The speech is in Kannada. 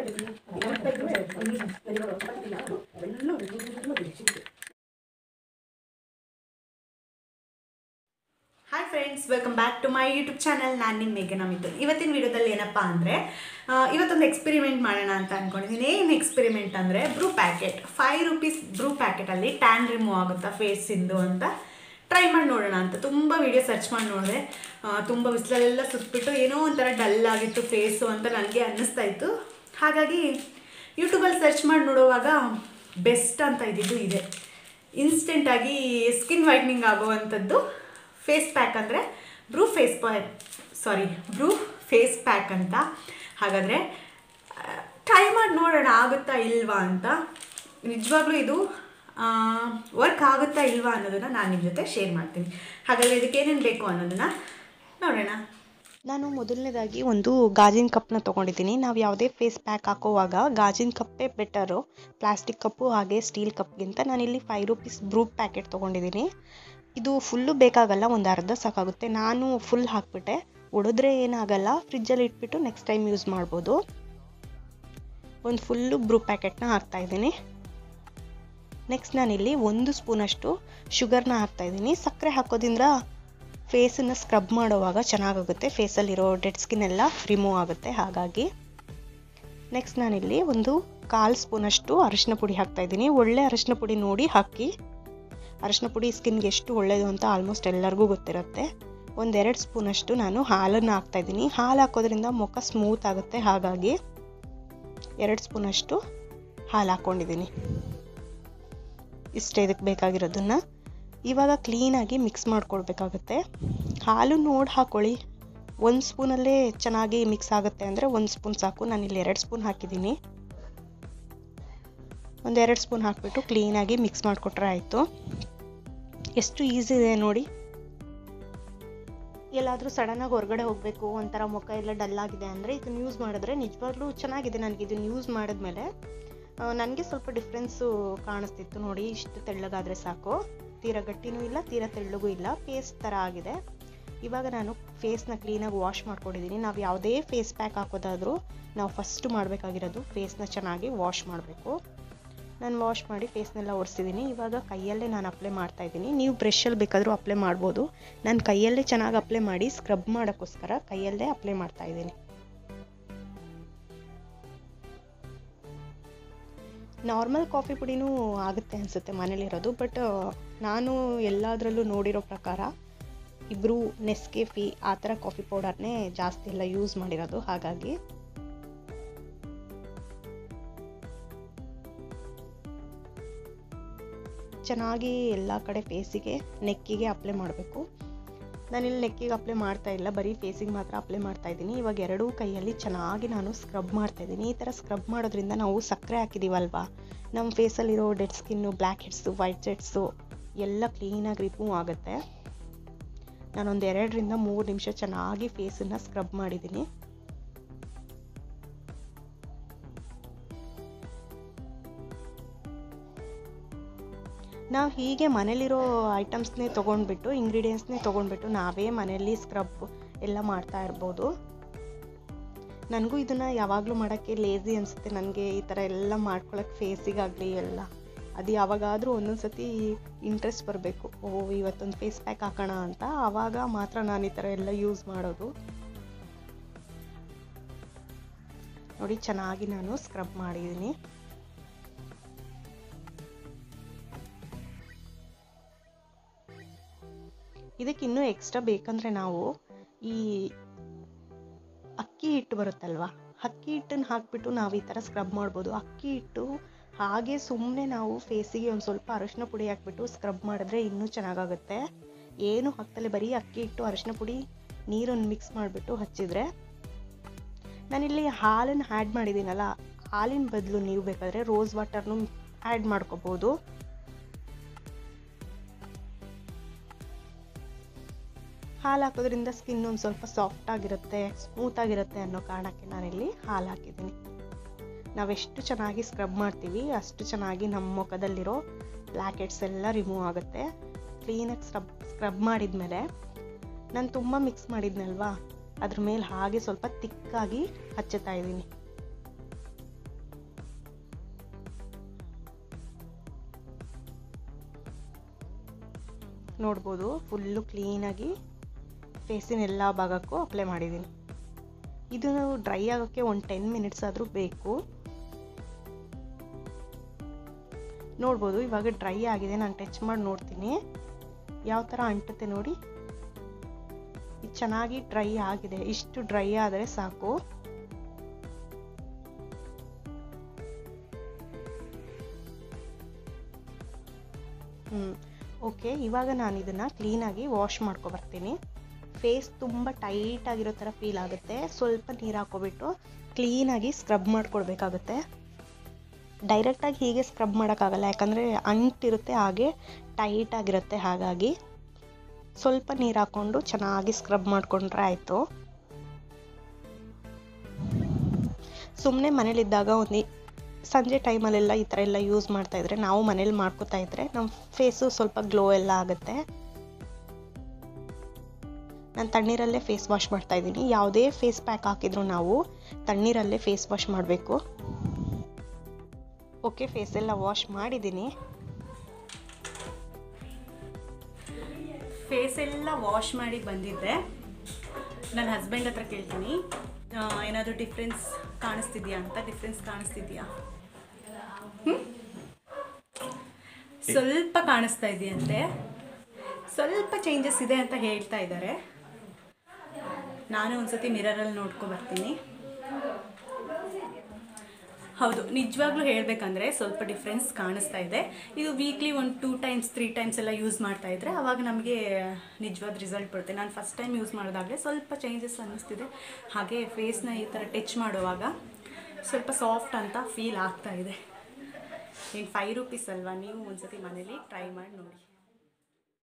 Hi friends welcome back to my YouTube channel ನಾನು ನಿಮ್ಮ ಮೇಘನಾ ಮಿಥುನ್ ಇವತ್ತಿನ ವಿಡಿಯೋದಲ್ಲಿ ಏನಪ್ಪ ಅಂದರೆ ಇವತ್ತೊಂದು ಎಕ್ಸ್ಪೆರಿಮೆಂಟ್ ಮಾಡೋಣ ಅಂತ ಅಂದ್ಕೊಂಡಿದ್ದೀನಿ ಏನು ಎಕ್ಸ್ಪೆರಿಮೆಂಟ್ ಅಂದರೆ Bru packet five rupees Bru ಪ್ಯಾಕೆಟಲ್ಲಿ ಟ್ಯಾನ್ ರಿಮೂವ್ ಆಗುತ್ತಾ ಫೇಸಿಂದು ಅಂತ ಟ್ರೈ ಮಾಡಿ ನೋಡೋಣ ಅಂತ ತುಂಬ ವಿಡಿಯೋ ಸರ್ಚ್ ಮಾಡಿ ನೋಡಿದೆ ತುಂಬ ಬಿಸಿಲಲ್ಲೆಲ್ಲ ಸುತ್ತಬಿಟ್ಟು ಏನೋ ಒಂಥರ ಡಲ್ ಆಗಿತ್ತು ಫೇಸು ಅಂತ ನನಗೆ ಅನ್ನಿಸ್ತಾ ಇತ್ತು ಹಾಗಾಗಿ ಯೂಟ್ಯೂಬಲ್ಲಿ ಸರ್ಚ್ ಮಾಡಿ ನೋಡುವಾಗ ಬೆಸ್ಟ್ ಅಂತ ಇದ್ದಿದ್ದು ಇದೆ ಇನ್ಸ್ಟೆಂಟಾಗಿ ಸ್ಕಿನ್ ವೈಟ್ನಿಂಗ್ ಆಗುವಂಥದ್ದು ಫೇಸ್ ಪ್ಯಾಕ್ ಅಂದರೆ Bru face pack sorry Bru face pack ಅಂತ ಹಾಗಾದರೆ ಟ್ರೈ ಮಾಡಿ ನೋಡೋಣ ಆಗುತ್ತಾ ಇಲ್ವಾ ಅಂತ ನಿಜವಾಗ್ಲೂ ಇದು ವರ್ಕ್ ಆಗುತ್ತಾ ಇಲ್ವಾ ಅನ್ನೋದನ್ನು ನಾನು ನಿಮ್ಮ ಜೊತೆ ಶೇರ್ ಮಾಡ್ತೀನಿ ಹಾಗಾದರೆ ಇದಕ್ಕೆ ಏನೇನು ಬೇಕು ಅನ್ನೋದನ್ನು ನೋಡೋಣ ನಾನು ಮೊದಲನೇದಾಗಿ ಒಂದು ಗಾಜಿನ ಕಪ್ನ ತೊಗೊಂಡಿದ್ದೀನಿ ನಾವು ಯಾವುದೇ ಫೇಸ್ ಪ್ಯಾಕ್ ಹಾಕೋವಾಗ ಗಾಜಿನ ಕಪ್ಪೇ ಬೆಟರು ಪ್ಲಾಸ್ಟಿಕ್ ಕಪ್ಪು ಹಾಗೆ ಸ್ಟೀಲ್ ಕಪ್ಗಿಂತ ನಾನಿಲ್ಲಿ ಫೈವ್ ರುಪೀಸ್ ಬ್ರೂ ಪ್ಯಾಕೆಟ್ ತೊಗೊಂಡಿದ್ದೀನಿ ಇದು ಫುಲ್ಲು ಬೇಕಾಗಲ್ಲ ಒಂದು ಅರ್ಧ ಸಾಕಾಗುತ್ತೆ ನಾನು ಫುಲ್ ಹಾಕ್ಬಿಟ್ಟೆ ಒಡೆದ್ರೆ ಏನಾಗಲ್ಲ ಫ್ರಿಜ್ಜಲ್ಲಿ ಇಟ್ಬಿಟ್ಟು ನೆಕ್ಸ್ಟ್ ಟೈಮ್ ಯೂಸ್ ಮಾಡ್ಬೋದು ಒಂದು ಫುಲ್ಲು ಬ್ರೂ ಪ್ಯಾಕೆಟ್ನ ಹಾಕ್ತಾಯಿದ್ದೀನಿ ನೆಕ್ಸ್ಟ್ ನಾನಿಲ್ಲಿ ಒಂದು ಸ್ಪೂನಷ್ಟು ಶುಗರ್ನ ಹಾಕ್ತಾಯಿದ್ದೀನಿ ಸಕ್ಕರೆ ಹಾಕೋದ್ರಿಂದ ಫೇಸನ್ನು ಸ್ಕ್ರಬ್ ಮಾಡುವಾಗ ಚೆನ್ನಾಗಾಗುತ್ತೆ ಫೇಸಲ್ಲಿರೋ ಡೆಡ್ ಸ್ಕಿನ್ ಎಲ್ಲ ರಿಮೂವ್ ಆಗುತ್ತೆ ಹಾಗಾಗಿ ನೆಕ್ಸ್ಟ್ ನಾನಿಲ್ಲಿ ಒಂದು ಕಾಲು ಸ್ಪೂನಷ್ಟು ಅರಿಶಿನ ಪುಡಿ ಹಾಕ್ತಾಯಿದ್ದೀನಿ ಒಳ್ಳೆ ಅರಿಶಿನ ಪುಡಿ ನೋಡಿ ಹಾಕಿ ಅರಿಶಿನ ಪುಡಿ ಸ್ಕಿನ್ಗೆ ಎಷ್ಟು ಒಳ್ಳೆಯದು ಅಂತ ಆಲ್ಮೋಸ್ಟ್ ಎಲ್ಲರಿಗೂ ಗೊತ್ತಿರುತ್ತೆ ಒಂದೆರಡು ಸ್ಪೂನಷ್ಟು ನಾನು ಹಾಲನ್ನು ಹಾಕ್ತಾಯಿದ್ದೀನಿ ಹಾಲು ಹಾಕೋದ್ರಿಂದ ಮುಖ ಸ್ಮೂತ್ ಆಗುತ್ತೆ ಹಾಗಾಗಿ ಎರಡು ಸ್ಪೂನಷ್ಟು ಹಾಲು ಹಾಕ್ಕೊಂಡಿದ್ದೀನಿ ಇಷ್ಟೇ ಇದಕ್ಕೆ ಬೇಕಾಗಿರೋದನ್ನು ಇವಾಗ ಕ್ಲೀನಾಗಿ ಮಿಕ್ಸ್ ಮಾಡ್ಕೊಳ್ಬೇಕಾಗುತ್ತೆ ಹಾಲು ನೋಡಿ ಹಾಕ್ಕೊಳ್ಳಿ ಒಂದು ಸ್ಪೂನಲ್ಲೇ ಚೆನ್ನಾಗಿ ಮಿಕ್ಸ್ ಆಗುತ್ತೆ ಅಂದರೆ ಒಂದು ಸ್ಪೂನ್ ಸಾಕು ನಾನಿಲ್ಲಿ ಎರಡು ಸ್ಪೂನ್ ಹಾಕಿದ್ದೀನಿ ಒಂದೆರಡು ಸ್ಪೂನ್ ಹಾಕಿಬಿಟ್ಟು ಕ್ಲೀನಾಗಿ ಮಿಕ್ಸ್ ಮಾಡಿಕೊಟ್ರೆ ಆಯಿತು ಎಷ್ಟು ಈಸಿ ಇದೆ ನೋಡಿ ಎಲ್ಲಾದರೂ ಸಡನ್ನಾಗಿ ಹೊರಗಡೆ ಹೋಗಬೇಕು ಒಂಥರ ಮುಖ ಎಲ್ಲ ಡಲ್ ಆಗಿದೆ ಅಂದರೆ ಇದನ್ನು ಯೂಸ್ ಮಾಡಿದ್ರೆ ನಿಜವಾಗ್ಲೂ ಚೆನ್ನಾಗಿದೆ ನನಗೆ ಇದನ್ನು ಯೂಸ್ ಮಾಡಿದ್ಮೇಲೆ ನನಗೆ ಸ್ವಲ್ಪ ಡಿಫ್ರೆನ್ಸು ಕಾಣಿಸ್ತಿತ್ತು ನೋಡಿ ಇಷ್ಟು ತೆಳ್ಳಗಾದರೆ ಸಾಕು ತೀರಾ ಗಟ್ಟಿನೂ ಇಲ್ಲ ತೀರಾ ತೆಳ್ಳಗೂ ಇಲ್ಲ ಪೇಸ್ಟ್ ಥರ ಆಗಿದೆ ಇವಾಗ ನಾನು ಫೇಸ್ನ ಕ್ಲೀನಾಗಿ ವಾಶ್ ಮಾಡ್ಕೊಂಡಿದ್ದೀನಿ ನಾವು ಯಾವುದೇ ಫೇಸ್ ಪ್ಯಾಕ್ ಹಾಕೋದಾದರೂ ನಾವು ಫಸ್ಟು ಮಾಡಬೇಕಾಗಿರೋದು ಫೇಸ್ನ ಚೆನ್ನಾಗಿ ವಾಶ್ ಮಾಡಬೇಕು ನಾನು ವಾಶ್ ಮಾಡಿ ಫೇಸ್ನೆಲ್ಲ ಒರೆಸಿದ್ದೀನಿ ಇವಾಗ ಕೈಯಲ್ಲೇ ನಾನು ಅಪ್ಲೈ ಮಾಡ್ತಾ ಇದ್ದೀನಿ ನೀವು ಬ್ರಷಲ್ಲಿ ಬೇಕಾದರೂ ಅಪ್ಲೈ ಮಾಡ್ಬೋದು ನಾನು ಕೈಯಲ್ಲೇ ಚೆನ್ನಾಗಿ ಅಪ್ಲೈ ಮಾಡಿ ಸ್ಕ್ರಬ್ ಮಾಡೋಕ್ಕೋಸ್ಕರ ಕೈಯಲ್ಲೇ ಅಪ್ಲೈ ಮಾಡ್ತಾ ಇದ್ದೀನಿ ನಾರ್ಮಲ್ ಕಾಫಿ ಪುಡಿನೂ ಆಗುತ್ತೆ ಅನಿಸುತ್ತೆ ಮನೇಲಿರೋದು ಬಟ್ ನಾನು ಎಲ್ಲದರಲ್ಲೂ ನೋಡಿರೋ ಪ್ರಕಾರ ಇಬ್ಬರು ನೆಸ್ಕೆಫಿ ಆ ಥರ ಕಾಫಿ ಪೌಡರ್ನೇ ಜಾಸ್ತಿ ಎಲ್ಲ ಯೂಸ್ ಮಾಡಿರೋದು ಹಾಗಾಗಿ ಚೆನ್ನಾಗಿ ಎಲ್ಲ ಕಡೆ ಫೇಸಿಗೆ ನೆಕ್ಕಿಗೆ ಅಪ್ಲೈ ಮಾಡಬೇಕು ನಾನಿಲ್ಲಿ ನೆಕ್ಕಿಗೆ ಅಪ್ಲೈ ಮಾಡ್ತಾ ಇಲ್ಲ ಬರೀ ಫೇಸಿಗೆ ಮಾತ್ರ ಅಪ್ಲೈ ಮಾಡ್ತಾ ಇದ್ದೀನಿ ಇವಾಗ ಎರಡೂ ಕೈಯಲ್ಲಿ ಚೆನ್ನಾಗಿ ನಾನು ಸ್ಕ್ರಬ್ ಮಾಡ್ತಾ ಇದ್ದೀನಿ ಈ ಥರ ಸ್ಕ್ರಬ್ ಮಾಡೋದ್ರಿಂದ ನಾವು ಸಕ್ಕರೆ ಹಾಕಿದ್ದೀವಲ್ವಾ ನಮ್ಮ ಫೇಸಲ್ಲಿರೋ dead skin black heads white heads ಎಲ್ಲ ಕ್ಲೀನಾಗಿ ರಿಮೂವ್ ಆಗುತ್ತೆ ನಾನೊಂದು ಎರಡರಿಂದ ಮೂರು ನಿಮಿಷ ಚೆನ್ನಾಗಿ ಫೇಸನ್ನು ಸ್ಕ್ರಬ್ ಮಾಡಿದ್ದೀನಿ ನಾವು ಹೀಗೆ ಮನೇಲಿರೋ ಐಟಮ್ಸ್ನೇ ತೊಗೊಂಡ್ಬಿಟ್ಟು ಇಂಗ್ರೀಡಿಯೆಂಟ್ಸ್ನೇ ತೊಗೊಂಡ್ಬಿಟ್ಟು ನಾವೇ ಮನೆಯಲ್ಲಿ ಸ್ಕ್ರಬ್ ಎಲ್ಲ ಮಾಡ್ತಾ ಇರ್ಬೋದು ನನಗೂ ಇದನ್ನು ಯಾವಾಗಲೂ ಮಾಡೋಕ್ಕೆ ಲೇಸಿ ಅನಿಸುತ್ತೆ ನನಗೆ ಈ ಥರ ಎಲ್ಲ ಮಾಡ್ಕೊಳಕ್ಕೆ ಫೇಸಿಗಾಗಲಿ ಎಲ್ಲ ಅದು ಯಾವಾಗಾದರೂ ಒಂದೊಂದು ಸತಿ ಇಂಟ್ರೆಸ್ಟ್ ಬರಬೇಕು ಓ ಇವತ್ತೊಂದು ಫೇಸ್ ಪ್ಯಾಕ್ ಹಾಕೋಣ ಅಂತ ಆವಾಗ ಮಾತ್ರ ನಾನು ಈ ಥರ ಎಲ್ಲ ಯೂಸ್ ಮಾಡೋದು ನೋಡಿ ಚೆನ್ನಾಗಿ ನಾನು ಸ್ಕ್ರಬ್ ಮಾಡಿದ್ದೀನಿ ಇದಕ್ಕೆ ಇನ್ನೂ ಎಕ್ಸ್ಟ್ರಾ ಬೇಕಂದರೆ ನಾವು ಈ ಅಕ್ಕಿ ಹಿಟ್ಟು ಬರುತ್ತಲ್ವಾ ಅಕ್ಕಿ ಹಿಟ್ಟನ್ನು ಹಾಕ್ಬಿಟ್ಟು ನಾವು ಈ ಥರ ಸ್ಕ್ರಬ್ ಮಾಡ್ಬೋದು ಅಕ್ಕಿ ಹಿಟ್ಟು ಹಾಗೆ ಸುಮ್ಮನೆ ನಾವು ಫೇಸಿಗೆ ಒಂದು ಸ್ವಲ್ಪ ಅರಿಶಿನ ಪುಡಿ ಹಾಕ್ಬಿಟ್ಟು ಸ್ಕ್ರಬ್ ಮಾಡಿದ್ರೆ ಇನ್ನೂ ಚೆನ್ನಾಗಾಗುತ್ತೆ ಏನು ಹಾಕ್ತಲೇ ಬರೀ ಅಕ್ಕಿ ಹಿಟ್ಟು ಅರಿಶಿನ ಪುಡಿ ನೀರನ್ನು ಮಿಕ್ಸ್ ಮಾಡಿಬಿಟ್ಟು ಹಚ್ಚಿದ್ರೆ ನಾನಿಲ್ಲಿ ಹಾಲನ್ನು ಆ್ಯಡ್ ಮಾಡಿದ್ದೀನಲ್ಲ ಹಾಲಿನ ಬದಲು ನೀವು ಬೇಕಾದರೆ ರೋಸ್ ವಾಟರ್ನು ಆ್ಯಡ್ ಮಾಡ್ಕೋಬೋದು ಹಾಲು ಹಾಕೋದ್ರಿಂದ ಸ್ಕಿನ್ ಒಂದು ಸ್ವಲ್ಪ ಸಾಫ್ಟ್ ಆಗಿರುತ್ತೆ ಸ್ಮೂತ್ ಆಗಿರುತ್ತೆ ಅನ್ನೋ ಕಾರಣಕ್ಕೆ ನಾನಿಲ್ಲಿ ಹಾಲು ಹಾಕಿದ್ದೀನಿ ನಾವೆಷ್ಟು ಚೆನ್ನಾಗಿ ಸ್ಕ್ರಬ್ ಮಾಡ್ತೀವಿ ಅಷ್ಟು ಚೆನ್ನಾಗಿ ನಮ್ಮ ಮುಖದಲ್ಲಿರೋ ಬ್ಲ್ಯಾಕ್ ಹೆಡ್ಸ್ ಎಲ್ಲ ರಿಮೂವ್ ಆಗುತ್ತೆ ಕ್ಲೀನಾಗಿ ಸ್ಕ್ರಬ್ ಸ್ಕ್ರಬ್ ಮಾಡಿದ್ಮೇಲೆ ನಾನು ತುಂಬ ಮಿಕ್ಸ್ ಮಾಡಿದ್ನಲ್ವಾ ಅದ್ರ ಮೇಲೆ ಹಾಗೆ ಸ್ವಲ್ಪ ತಿಕ್ಕಾಗಿ ಹಚ್ಚುತ್ತಾ ಇದ್ದೀನಿ ನೋಡ್ಬೋದು ಫುಲ್ಲು ಕ್ಲೀನಾಗಿ ಫೇಸಿನ ಎಲ್ಲ ಭಾಗಕ್ಕೂ ಅಪ್ಲೈ ಮಾಡಿದ್ದೀನಿ ಇದು ಡ್ರೈ ಆಗೋಕ್ಕೆ ಒಂದು ಟೆನ್ ಮಿನಿಟ್ಸ್ ಆದರೂ ಬೇಕು ನೋಡ್ಬೋದು ಇವಾಗ ಡ್ರೈ ಆಗಿದೆ ನಾನು ಟಚ್ ಮಾಡಿ ನೋಡ್ತೀನಿ ಯಾವ ಥರ ಅಂಟುತ್ತೆ ನೋಡಿ ಇದು ಚೆನ್ನಾಗಿ ಡ್ರೈ ಆಗಿದೆ ಇಷ್ಟು ಡ್ರೈ ಆದರೆ ಸಾಕು ಹ್ಞೂ ಓಕೆ ಇವಾಗ ನಾನು ಇದನ್ನು ಕ್ಲೀನಾಗಿ ವಾಶ್ ಮಾಡ್ಕೊಬರ್ತೀನಿ ಫೇಸ್ ತುಂಬ ಟೈಟ್ ಆಗಿರೋ ಥರ ಫೀಲ್ ಆಗುತ್ತೆ ಸ್ವಲ್ಪ ನೀರು ಹಾಕ್ಕೊಬಿಟ್ಟು ಕ್ಲೀನಾಗಿ ಸ್ಕ್ರಬ್ ಮಾಡ್ಕೊಳ್ಬೇಕಾಗುತ್ತೆ ಡೈರೆಕ್ಟಾಗಿ ಹೀಗೆ ಸ್ಕ್ರಬ್ ಮಾಡೋಕ್ಕಾಗಲ್ಲ ಯಾಕಂದರೆ ಅಂಟಿರುತ್ತೆ ಹಾಗೆ ಟೈಟ್ ಆಗಿರುತ್ತೆ ಹಾಗಾಗಿ ಸ್ವಲ್ಪ ನೀರು ಹಾಕ್ಕೊಂಡು ಚೆನ್ನಾಗಿ ಸ್ಕ್ರಬ್ ಮಾಡಿಕೊಂಡ್ರೆ ಆಯಿತು ಸುಮ್ಮನೆ ಮನೇಲಿದ್ದಾಗ ಒಂದು ಸಂಜೆ ಟೈಮಲ್ಲೆಲ್ಲ ಈ ಥರ ಎಲ್ಲ ಯೂಸ್ ಮಾಡ್ತಾಯಿದ್ರೆ ನಾವು ಮನೇಲಿ ಮಾಡ್ಕೋತಾ ಇದ್ರೆ ನಮ್ಮ ಫೇಸು ಸ್ವಲ್ಪ ಗ್ಲೋ ಎಲ್ಲ ಆಗುತ್ತೆ ನಾನು ತಣ್ಣೀರಲ್ಲೇ ಫೇಸ್ ವಾಶ್ ಮಾಡ್ತಾ ಇದ್ದೀನಿ ಯಾವುದೇ ಫೇಸ್ ಪ್ಯಾಕ್ ಹಾಕಿದ್ರು ನಾವು ತಣ್ಣೀರಲ್ಲೇ ಫೇಸ್ ವಾಶ್ ಮಾಡಬೇಕು ಓಕೆ ಫೇಸ್ ಎಲ್ಲ ವಾಶ್ ಮಾಡಿದ್ದೀನಿ ಫೇಸ್ ಎಲ್ಲ ವಾಶ್ ಮಾಡಿ ಬಂದಿದ್ದೆ ನನ್ನ ಹಸ್ಬೆಂಡ್ ಹತ್ರ ಕೇಳ್ತೀನಿ ಏನಾದರೂ ಡಿಫ್ರೆನ್ಸ್ ಕಾಣಿಸ್ತಿದ್ಯಾ ಅಂತ ಡಿಫ್ರೆನ್ಸ್ ಕಾಣಿಸ್ತಿದ್ಯಾ ಹ್ಮ್? ಸ್ವಲ್ಪ ಕಾಣಿಸ್ತಾ ಇದೆಯಂತೆ ಸ್ವಲ್ಪ ಚೇಂಜಸ್ ಇದೆ ಅಂತ ಹೇಳ್ತಾ ಇದ್ದಾರೆ ನಾನು ಒಂದ್ಸತಿ ಮಿರರಲ್ಲಿ ನೋಡ್ಕೊ ಬರ್ತೀನಿ ಹೌದು ನಿಜವಾಗ್ಲೂ ಹೇಳಬೇಕಂದ್ರೆ ಸ್ವಲ್ಪ ಡಿಫ್ರೆನ್ಸ್ ಕಾಣಿಸ್ತಾ ಇದೆ ಇದು ವೀಕ್ಲಿ ಒಂದು ಟೂ ಟೈಮ್ಸ್ ತ್ರೀ ಟೈಮ್ಸ್ ಎಲ್ಲ ಯೂಸ್ ಮಾಡ್ತಾ ಇದ್ರೆ ಅವಾಗ ನಮಗೆ ನಿಜವಾದ ರಿಸಲ್ಟ್ ಬರುತ್ತೆ ನಾನು ಫಸ್ಟ್ ಟೈಮ್ ಯೂಸ್ ಮಾಡಿದಾಗಲೇ ಸ್ವಲ್ಪ ಚೇಂಜಸ್ ಅನ್ನಿಸ್ತಿದೆ ಹಾಗೆ ಫೇಸ್ನ ಈ ಥರ ಟಚ್ ಮಾಡುವಾಗ ಸ್ವಲ್ಪ ಸಾಫ್ಟ್ ಅಂತ ಫೀಲ್ ಆಗ್ತಾ ಇದೆ ಇನ್ನು ಫೈವ್ ರುಪೀಸ್ ಅಲ್ವಾ ನೀವು ಒಂದ್ಸತಿ ಮನೇಲಿ ಟ್ರೈ ಮಾಡಿ ನೋಡಿ